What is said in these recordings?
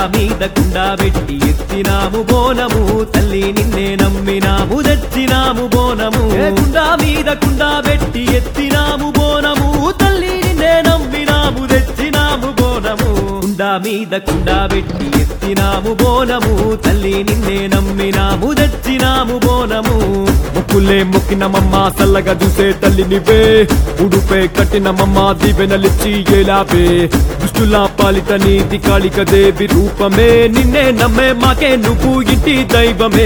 మీద కుండా పెట్టి ఎత్తినాము బోనము తల్లి నిన్నే నమ్మినాము తెచ్చినాము బోనము ఏ కుండా మీద కుండా పెట్టి ఎత్తినాము బోనము తల్లి నిన్నే నమ్మినాము తెచ్చినాము బోనము కుండా మీద కుండా పెట్టి ఎత్తినాము బోనము తల్లి నిన్నే నమ్మినాము తెచ్చినాము బోనము ముక్కులే మొక్కినమమ్మ చల్లగా చూసే తల్లి నివే ఉడుపే కట్టినమమ్మ దీవెనలిచ్చి ఏలావే దుష్టుల పాలిత నీతి కాళిక దేవి రూపమే నిన్నే నమ్మే మాకే నువ్వు ఇంటి దైవమే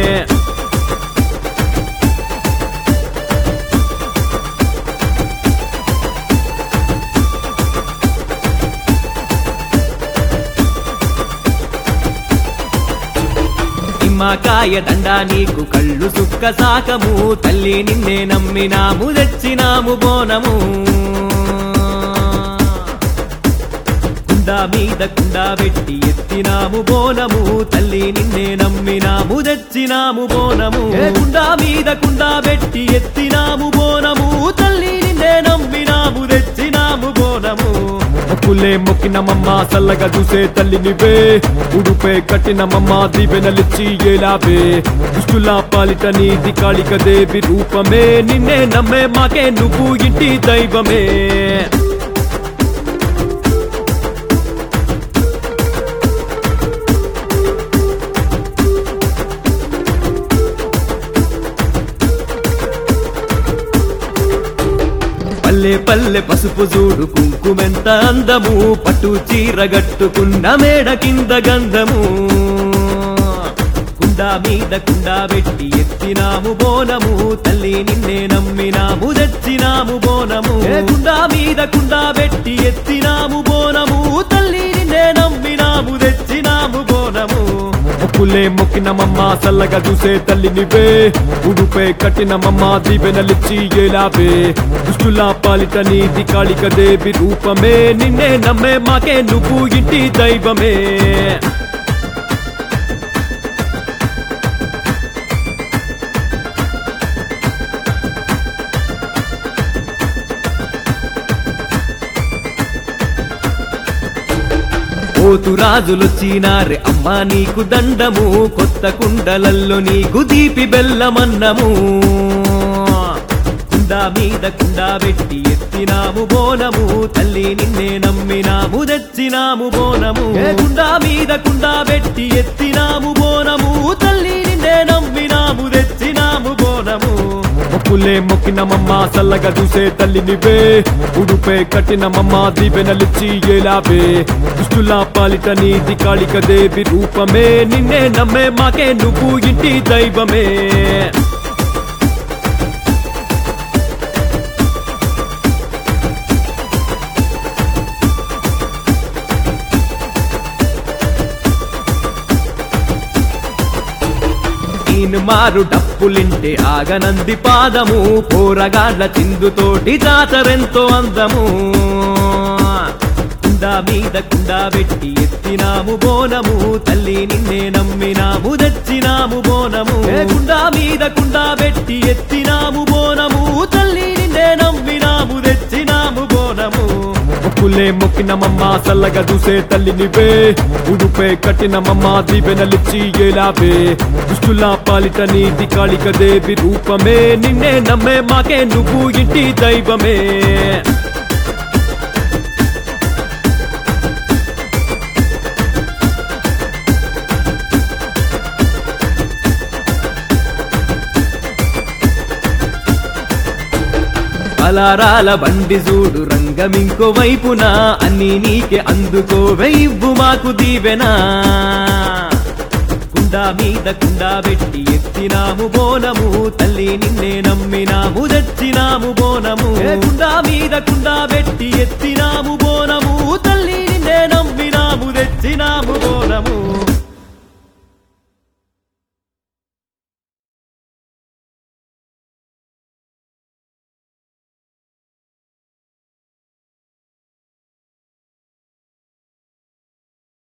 నిమ్మకాయ దండ నీకు కళ్ళు సుక్క సాకము తల్లి నిన్నే నమ్మినాము తెచ్చినాము బోనము కుండా మీద కుండా పెట్టి ఎత్తినాము బోనము తల్లి నిన్నే నమ్మినాము తెచ్చినాము బోనము ఏ కుండా మీద కుండా పెట్టి ఎత్తినాము బోనము తల్లి నిన్నే నమ్మినాము తెచ్చినాము బోనము ముక్కులే మొక్కినమమ్మ చల్లగా చూసే తల్లి నివే ఉడుపే కట్టినమమ్మ దీవెనలిచ్చి ఏలావే దుష్టుల పాలిత నీతి కాళిక దేవి రూపమే నిన్నే నమ్మే మాకే నువ్వు ఇంటి దైవమే పల్లె పల్లె పసుపు చూడు కుంకుమెంత అందము పట్టు చీర గట్టుకున్న మేడ కింద గంధము కుండా మీద కుండా పెట్టి ఎత్తినాము బోనము తల్లి నిన్నే నమ్మినాము తెచ్చినాము బోనము ఏ కుండా మీద కుండా పెట్టి ఎత్తినాము బోనము తల్లి నిన్నే నమ్మినాము తెచ్చినాము బోనము ముక్కులే మొక్కినమమ్మ చల్లగా చూసే తల్లి నివే ఉడుపే కట్టినమమ్మ దీవెనలిచ్చి ఏలావే దుష్టుల పాలిత నీతి కాళిక దేవి రూపమే నిన్నే నమ్మే మాకే నువ్వు ఇంటి దైవమే పోతు రాజులొచ్చినారే అమ్మా నీకు దండము కొత్త కుండలల్లో నీకు దీపి బెల్లమన్నము కుండా మీద కుండా పెట్టి ఎత్తినాము బోనము తల్లి నిన్నే నమ్మినాము తెచ్చినాము బోనము ఏ కుండా మీద కుండా పెట్టి ఎత్తినాము బోనము తల్లి నిన్నే నమ్మినాము తెచ్చినాము బోనము ముక్కులే మొక్కినమమ్మ చల్లగా చూసే తల్లి నివే ఉడుపే కట్టినమమ్మ దీవెనలిచ్చి ఏలావే దుష్టుల పాలిత నీతి కాళిక దేవి రూపమే నిన్నే నమ్మే మాకే నువ్వు ఇంటి దైవమే ఈయన మారు డప్పులింటే ఆగనంది పాదము పోరగాడ్ల చిందుతోటి జాతరెంతో అందము కుండా మీద కుండా పెట్టి ఎత్తినాము బోనము తల్లి నిన్నే నమ్మినాము తెచ్చినాము బోనము ఏ కుండా మీద కుండా పెట్టి ఎత్తినాము బోనము తల్లి నిన్నే నమ్మినాము తెచ్చినాము బోనము ముక్కులే మొక్కినమమ్మ చల్లగా చూసే తల్లి నివే ఉడుపే కట్టినమమ్మ దీవెనలిచ్చి ఏలావే దుష్టుల పాలిత నీతి కాళిక దేవి రూపమే నిన్నే నమ్మే మాకే నువ్వు ఇంటి దైవమే అలారాల బండి చూడు రంగమింకో వైపున అన్ని నీకే అందుకోవే ఇవ్వు మాకు దీవెనా కుండా మీద కుండా పెట్టి ఎత్తినాము బోనము తల్లి నిన్నే నమ్మినాము తెచ్చినాము బోనము ఏ కుండా మీద కుండా పెట్టి ఎత్తినాము